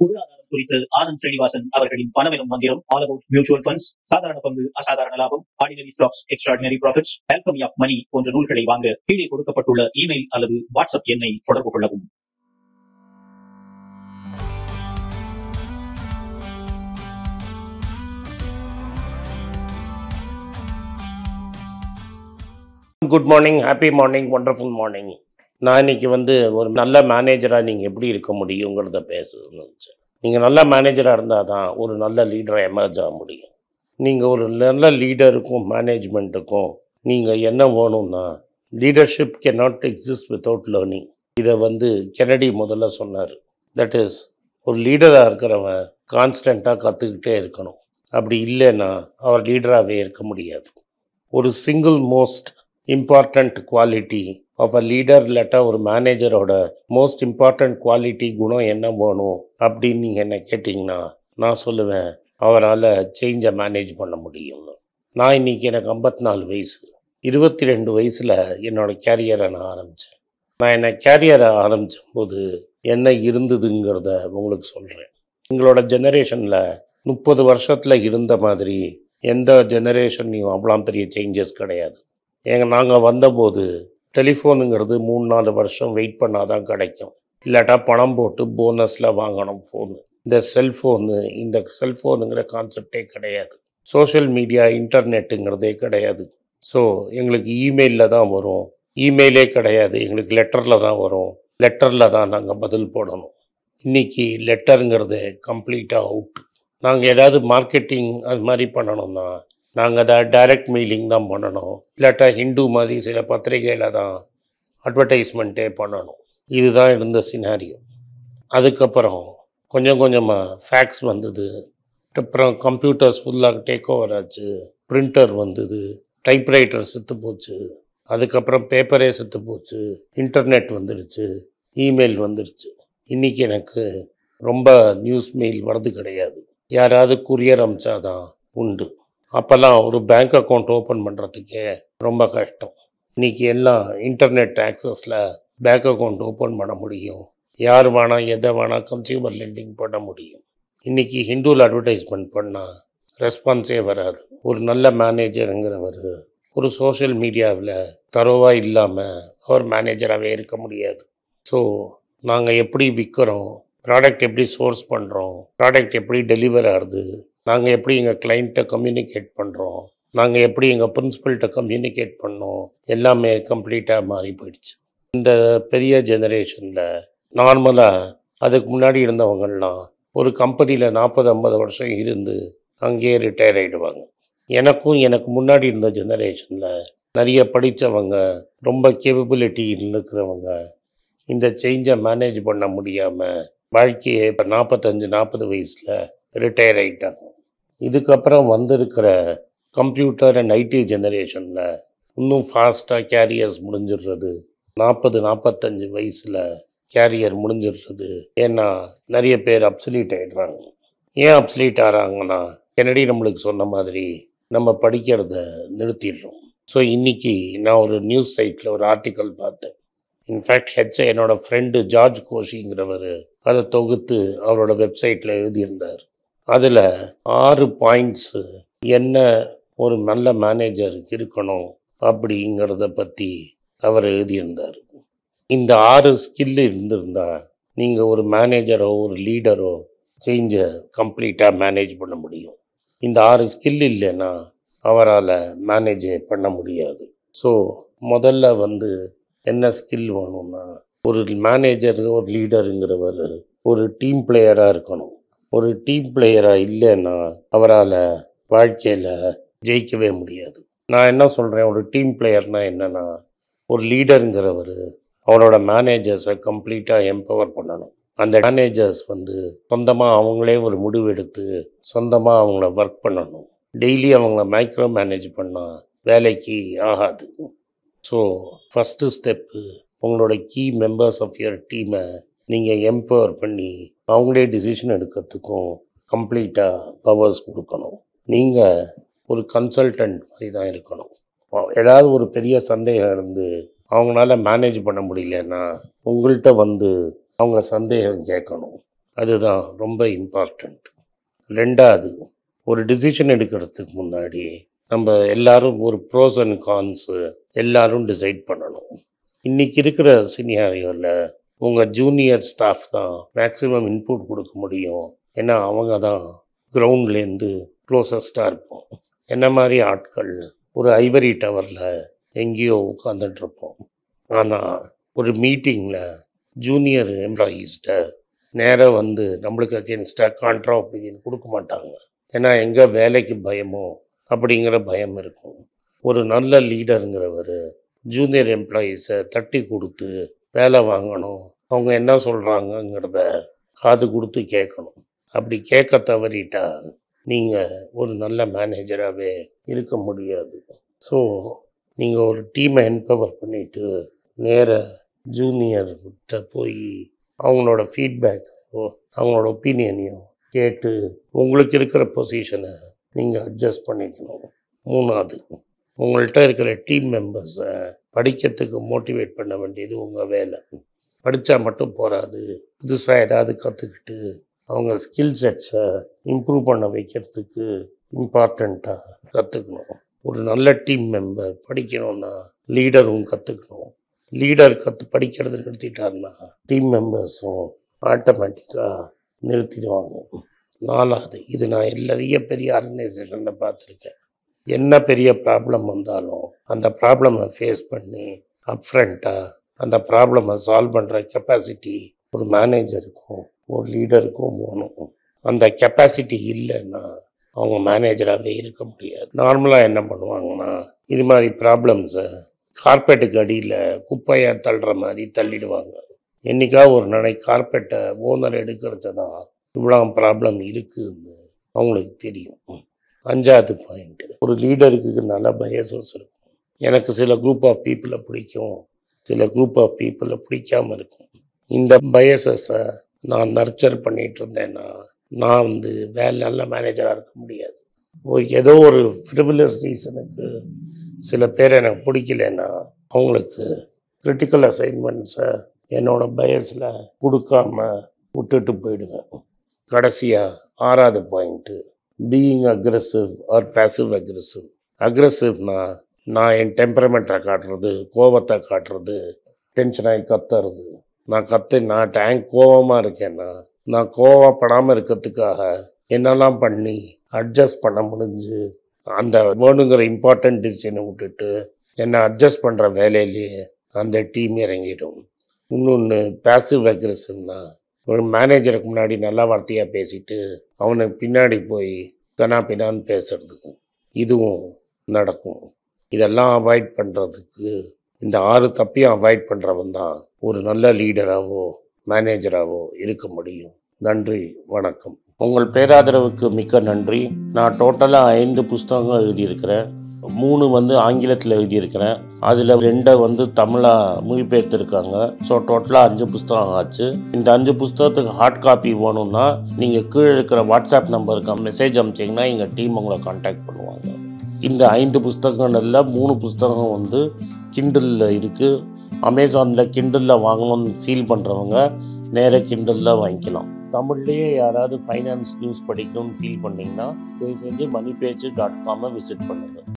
பொருளாதாரம் குறித்து ஆனந்த் ஸ்ரீனிவாசன் அவர்களின் பணமெனும் மந்திரம் ஆல் அபவுட் மியூச்சுவல் ஃபண்ட்ஸ் சாதாரண பங்கு அசாதாரண லாபம் ordinary stocks extraordinary profits alchemy of money போன்ற நூல்களை வாங்க கீழே கொடுக்கப்பட்டுள்ள இமெயில் அல்லது வாட்ஸ்அப் எண்ணை தொடர்பு கொள்ளவும் good morning happy morning wonderful morning நான் இன்னைக்கு வந்து ஒரு நல்ல மேனேஜராக நீங்கள் எப்படி இருக்க முடியுங்கிறத பேசுன்னு நினச்சேன் நீங்கள் நல்ல மேனேஜராக இருந்தால் தான் ஒரு நல்ல லீடராக எமர்ஜ் ஆக முடியும் நீங்கள் ஒரு நல்ல லீடருக்கும் மேனேஜ்மெண்ட்டுக்கும் நீங்கள் என்ன வேணும்னா லீடர்ஷிப் கே நாட் எக்ஸிஸ்ட் வித்தவுட் லேர்னிங் இதை வந்து கெனடி முதல்ல சொன்னார் தட் இஸ் ஒரு லீடராக இருக்கிறவன் கான்ஸ்டண்ட்டாக கற்றுக்கிட்டே இருக்கணும் அப்படி இல்லைன்னா அவர் லீடராகவே இருக்க முடியாது ஒரு single most important quality of a leader இல்லாட்டா ஒரு மேனேஜரோட மோஸ்ட் இம்பார்ட்டண்ட் குவாலிட்டி குணம் என்ன வேணும் அப்படின்னு நீங்கள் என்ன கேட்டிங்கன்னா நான் சொல்லுவேன் அவரால் சேஞ்சை மேனேஜ் பண்ண முடியும்னு நான் இன்னைக்கு எனக்கு ஐம்பத்தி நாலு வயசு இருபத்தி ரெண்டு வயசில் என்னோட கேரியரை நான் ஆரம்பித்தேன் நான் என்ன கேரியரை ஆரம்பித்த போது என்ன இருந்ததுங்கிறத உங்களுக்கு சொல்கிறேன் எங்களோட ஜெனரேஷனில் முப்பது வருஷத்தில் இருந்த மாதிரி எந்த ஜெனரேஷன்லையும் அவ்வளோ பெரிய சேஞ்சஸ் கிடையாது எங்க நாங்கள் வந்தபோது டெலிஃபோனுங்கிறது மூணு நாலு வருஷம் வெயிட் பண்ணாதான் கிடைக்கும் இல்லாட்டா பணம் போட்டு போனஸில் வாங்கணும் ஃபோனு இந்த செல்ஃபோனு இந்த செல்ஃபோனுங்கிற கான்செப்டே கிடையாது சோஷியல் மீடியா இன்டர்நெட்டுங்கிறதே கிடையாது ஸோ எங்களுக்கு இமெயிலில் தான் வரும் இமெயிலே கிடையாது எங்களுக்கு லெட்டரில் தான் வரும் லெட்டரில் தான் நாங்கள் பதில் போடணும் இன்னைக்கு லெட்டருங்கிறது கம்ப்ளீட்டாக அவுட் நாங்கள் ஏதாவது மார்க்கெட்டிங் அது மாதிரி பண்ணணும்னா நாங்கள் அதை டைரக்ட் மெயிலிங் தான் பண்ணணும் இல்லாட்டா ஹிந்து மாதிரி சில பத்திரிகையில் தான் அட்வர்டைஸ்மெண்ட்டே பண்ணணும் இதுதான் இருந்த சினாரியோ அதுக்கப்புறம் கொஞ்சம் கொஞ்சமாக ஃபேக்ஸ் வந்தது அப்புறம் கம்ப்யூட்டர்ஸ் ஃபுல்லாக டேக் ஓவர் ஆச்சு பிரிண்டர் வந்தது டைப்ரைட்டர் செத்து போச்சு அதுக்கப்புறம் பேப்பரே செத்து போச்சு இன்டர்நெட் வந்துடுச்சு இமெயில் வந்துடுச்சு இன்றைக்கி எனக்கு ரொம்ப நியூஸ் மெயில் வரது கிடையாது யாராவது குரியர் அமிச்சாதான் உண்டு அப்போல்லாம் ஒரு பேங்க் அக்கௌண்ட் ஓப்பன் பண்ணுறதுக்கே ரொம்ப கஷ்டம் இன்னைக்கு எல்லாம் இன்டர்நெட் ஆக்சஸில் பேங்க் அக்கௌண்ட் ஓப்பன் பண்ண முடியும் யார் வேணால் எதை வேணால் கன்சியூமர் லெண்டிங் பண்ண முடியும் இன்னைக்கு ஹிந்துவில் அட்வர்டைஸ்மெண்ட் பண்ணால் ரெஸ்பான்ஸே வராது ஒரு நல்ல மேனேஜருங்கிறவர் ஒரு சோஷியல் மீடியாவில் தரோவாக இல்லாமல் அவர் மேனேஜராகவே இருக்க முடியாது ஸோ நாங்கள் எப்படி விற்கிறோம் ப்ராடக்ட் எப்படி சோர்ஸ் பண்ணுறோம் ப்ராடக்ட் எப்படி டெலிவர் ஆகுது நாங்கள் எப்படி எங்கள் கிளைண்ட்டை கம்யூனிகேட் பண்ணுறோம் நாங்கள் எப்படி எங்கள் பிரின்சிபல்கிட்ட கம்யூனிகேட் பண்ணோம் எல்லாமே கம்ப்ளீட்டாக மாறி போயிடுச்சு இந்த பெரிய ஜெனரேஷனில் நார்மலாக அதுக்கு முன்னாடி இருந்தவங்கள்லாம் ஒரு கம்பெனியில் நாற்பது ஐம்பது வருஷம் இருந்து அங்கேயே ரிட்டையர் ஆகிடுவாங்க எனக்கும் எனக்கு முன்னாடி இருந்த ஜெனரேஷனில் நிறைய படித்தவங்க ரொம்ப கேப்பபிலிட்டி இருக்கிறவங்க இந்த சேஞ்சை மேனேஜ் பண்ண முடியாமல் வாழ்க்கையை இப்போ நாற்பத்தஞ்சு நாற்பது வயசில் ரிட்டையர் ஆகிட்டாங்க இதுக்கப்புறம் வந்திருக்கிற கம்ப்யூட்டர் அண்ட் ஐடி ஜெனரேஷனில் இன்னும் ஃபாஸ்ட்டாக கேரியர்ஸ் முடிஞ்சிடுறது நாற்பது நாற்பத்தஞ்சு வயசில் கேரியர் முடிஞ்சிடுறது ஏன்னா நிறைய பேர் அப்சலீட் ஆகிடுறாங்க ஏன் அப்சலீட் ஆகிறாங்கன்னா கெனடி நம்மளுக்கு சொன்ன மாதிரி நம்ம படிக்கிறத நிறுத்திடுறோம் ஸோ இன்னைக்கு நான் ஒரு நியூஸ் சைட்டில் ஒரு ஆர்டிக்கல் பார்த்தேன் இன்ஃபேக்ட் ஹெச் என்னோட ஃப்ரெண்டு ஜார்ஜ் கோஷிங்கிறவர் அதை தொகுத்து அவரோட வெப்சைட்டில் எழுதியிருந்தார் அதில் ஆறு பாயிண்ட்ஸு என்ன ஒரு நல்ல மேனேஜருக்கு இருக்கணும் அப்படிங்கிறத பற்றி அவர் எழுதியிருந்தார் இந்த ஆறு ஸ்கில் இருந்திருந்தா நீங்கள் ஒரு மேனேஜரோ ஒரு லீடரோ சேஞ்சை கம்ப்ளீட்டாக மேனேஜ் பண்ண முடியும் இந்த ஆறு ஸ்கில் இல்லைன்னா அவரால் மேனேஜே பண்ண முடியாது ஸோ முதல்ல வந்து என்ன ஸ்கில் வேணும்னா ஒரு மேனேஜர் ஒரு லீடருங்கிறவர் ஒரு டீம் பிளேயராக இருக்கணும் ஒரு டீம் பிளேயராக இல்லைன்னா அவரால் வாழ்க்கையில் ஜெயிக்கவே முடியாது நான் என்ன சொல்கிறேன் ஒரு டீம் பிளேயர்னா என்னன்னா ஒரு லீடருங்கிறவர் அவரோட மேனேஜர்ஸை கம்ப்ளீட்டாக எம்பவர் பண்ணணும் அந்த மேனேஜர்ஸ் வந்து சொந்தமாக அவங்களே ஒரு முடிவு எடுத்து சொந்தமாக அவங்கள ஒர்க் பண்ணணும் டெய்லி அவங்கள மைக்ரோ மேனேஜ் பண்ணால் வேலைக்கு ஆகாது ஸோ ஃபஸ்ட்டு ஸ்டெப்பு உங்களோட கீ மெம்பர்ஸ் ஆஃப் யுவர் டீமை நீங்கள் எம்பவர் பண்ணி அவங்களே டிசிஷன் எடுக்கிறதுக்கும் கம்ப்ளீட்டாக பவர்ஸ் கொடுக்கணும் நீங்கள் ஒரு கன்சல்டன்ட் மாதிரி தான் இருக்கணும் ஏதாவது ஒரு பெரிய சந்தேகம் இருந்து அவங்களால மேனேஜ் பண்ண முடியலன்னா உங்கள்கிட்ட வந்து அவங்க சந்தேகம் கேட்கணும் அதுதான் ரொம்ப இம்பார்ட்டண்ட் ரெண்டாவது ஒரு டிசிஷன் எடுக்கிறதுக்கு முன்னாடி நம்ம எல்லாரும் ஒரு ப்ரோஸ் அண்ட் கான்ஸு எல்லாரும் டிசைட் பண்ணணும் இன்னைக்கு இருக்கிற சினியாரியோவில் உங்கள் ஜூனியர் ஸ்டாஃப் தான் மேக்ஸிமம் இன்புட் கொடுக்க முடியும் ஏன்னா அவங்க தான் கிரவுண்ட்லேருந்து க்ளோசஸ்டாக இருப்போம் என்ன மாதிரி ஆட்கள் ஒரு ஐவரி டவரில் எங்கேயோ உட்காந்துட்டு இருப்போம் ஆனால் ஒரு மீட்டிங்கில் ஜூனியர் எம்ப்ளாயீஸ்கிட்ட நேராக வந்து நம்மளுக்கு அகேன்ஸ்டாக கான்ட்ரா ஒப்பீனியன் கொடுக்க மாட்டாங்க ஏன்னா எங்கே வேலைக்கு பயமோ அப்படிங்கிற பயம் இருக்கும் ஒரு நல்ல லீடருங்கிறவர் ஜூனியர் எம்ப்ளாயீஸை தட்டி கொடுத்து வேலை வாங்கணும் அவங்க என்ன சொல்கிறாங்கங்கிறத காது கொடுத்து கேட்கணும் அப்படி கேட்க தவறிட்டா நீங்கள் ஒரு நல்ல மேனேஜராகவே இருக்க முடியாது ஸோ நீங்கள் ஒரு டீமை என்பவர் பண்ணிவிட்டு நேர ஜூனியர்கிட்ட போய் அவங்களோட ஃபீட்பேக்கோ அவங்களோட ஒப்பீனியனையும் கேட்டு உங்களுக்கு இருக்கிற பொசிஷனை நீங்கள் அட்ஜஸ்ட் பண்ணிக்கணும் மூணாவது உங்கள்கிட்ட இருக்கிற டீம் மெம்பர்ஸை படிக்கிறதுக்கு மோட்டிவேட் பண்ண வேண்டியது உங்கள் வேலை படித்தா மட்டும் போகாது புதுசாக ஏதாவது கற்றுக்கிட்டு அவங்க ஸ்கில் செட்ஸை இம்ப்ரூவ் பண்ண வைக்கிறதுக்கு இம்பார்ட்டண்ட்டாக கற்றுக்கணும் ஒரு நல்ல டீம் மெம்பர் படிக்கணும்னா லீடரும் கற்றுக்கணும் லீடர் கற்று படிக்கிறது நிறுத்திட்டாருன்னா டீம் மெம்பர்ஸும் ஆட்டோமேட்டிக்காக நிறுத்திடுவாங்க நாலாவது இது நான் நிறைய பெரிய ஆர்கனைசேஷனில் பார்த்துருக்கேன் என்ன பெரிய ப்ராப்ளம் வந்தாலும் அந்த ப்ராப்ளமை ஃபேஸ் பண்ணி அப்ஃப்ரண்ட்டாக அந்த ப்ராப்ளமை சால்வ் பண்ணுற கெப்பாசிட்டி ஒரு மேனேஜருக்கும் ஒரு லீடருக்கும் போகணும் அந்த கெப்பாசிட்டி இல்லைன்னா அவங்க மேனேஜராகவே இருக்க முடியாது நார்மலாக என்ன பண்ணுவாங்கன்னா இது மாதிரி ப்ராப்ளம்ஸை கார்பெட்டுக்கு அடியில் குப்பையை தள்ளுற மாதிரி தள்ளிடுவாங்க என்னைக்கா ஒரு நாளைக்கு கார்பெட்டை ஓனர் எடுக்கிறது தான் இவ்வளோ ப்ராப்ளம் இருக்குன்னு அவங்களுக்கு தெரியும் அஞ்சாவது பாயிண்ட் ஒரு லீடருக்கு நல்ல பயசஸ் இருக்கும் எனக்கு சில குரூப் ஆஃப் பீப்புளை பிடிக்கும் சில குரூப் ஆஃப் பீப்புளை பிடிக்காம இருக்கும் இந்த பயசஸை நான் நர்ச்சர் பண்ணிட்டு இருந்தேன்னா நான் வந்து வேலை நல்ல மேனேஜராக இருக்க முடியாது ஒரு ஏதோ ஒரு ஃப்ரிவிலஸ் ரீசனுக்கு சில பேர் எனக்கு பிடிக்கலன்னா அவங்களுக்கு கிரிட்டிக்கல் அசைன்மெண்ட்ஸை என்னோட பயஸில் கொடுக்காம விட்டுட்டு போயிடுவேன் கடைசியாக ஆறாவது point being aggressive or passive aggressive அக்ரெசிவ்னா நான் என் டெம்பரமெண்ட்டை காட்டுறது கோபத்தை காட்டுறது டென்ஷன் ஆகி கத்துறது நான் கத்து நான் டேங்க் கோவமாக இருக்கேன்னா நான் கோவப்படாமல் இருக்கிறதுக்காக என்னெல்லாம் பண்ணி அட்ஜஸ்ட் பண்ண முடிஞ்சு அந்த வேணுங்கிற இம்பார்ட்டன்ட் டிசிஷனை விட்டுட்டு என்னை அட்ஜஸ்ட் பண்ணுற வேலையிலேயே அந்த டீம் இறங்கிடும் இன்னொன்று பேசிவ் அக்ரெசிவ்னா ஒரு மேனேஜருக்கு முன்னாடி நல்ல வார்த்தையாக பேசிட்டு அவனுக்கு பின்னாடி போய் கனா பின்னான்னு பேசுறது இதுவும் நடக்கும் இதெல்லாம் அவாய்ட் பண்ணுறதுக்கு இந்த ஆறு தப்பையும் அவாய்ட் பண்ணுறவன் தான் ஒரு நல்ல லீடராகவோ மேனேஜராகவோ இருக்க முடியும் நன்றி வணக்கம் உங்கள் பேராதரவுக்கு மிக்க நன்றி நான் டோட்டலாக ஐந்து புஸ்தகங்கள் எழுதியிருக்கிறேன் மூணு வந்து ஆங்கிலத்தில் எழுதியிருக்கிறேன் அதில் ரெண்டை வந்து தமிழாக மொழிபெயர்த்திருக்காங்க ஸோ டோட்டலாக அஞ்சு புஸ்தகம் ஆச்சு இந்த அஞ்சு புஸ்தகத்துக்கு ஹார்ட் காப்பி வேணும்னா நீங்கள் கீழே இருக்கிற வாட்ஸ்அப் நம்பருக்கு மெசேஜ் அனுப்பிச்சிங்கன்னா எங்கள் டீம் உங்களை காண்டாக்ட் பண்ணுவாங்க இந்த ஐந்து புஸ்தகங்கள்ல மூணு புஸ்தகம் வந்து கிண்டலில் இருக்குது அமேசானில் கிண்டலில் வாங்கணும்னு ஃபீல் பண்ணுறவங்க நேராக கிண்டலில் வாங்கிக்கலாம் தமிழ்லேயே யாராவது ஃபைனான்ஸ் நியூஸ் படிக்கணும்னு ஃபீல் பண்ணிங்கன்னா தயவு செஞ்சு மணி பேஜ் டாட் காமை விசிட் பண்ணுங்கள்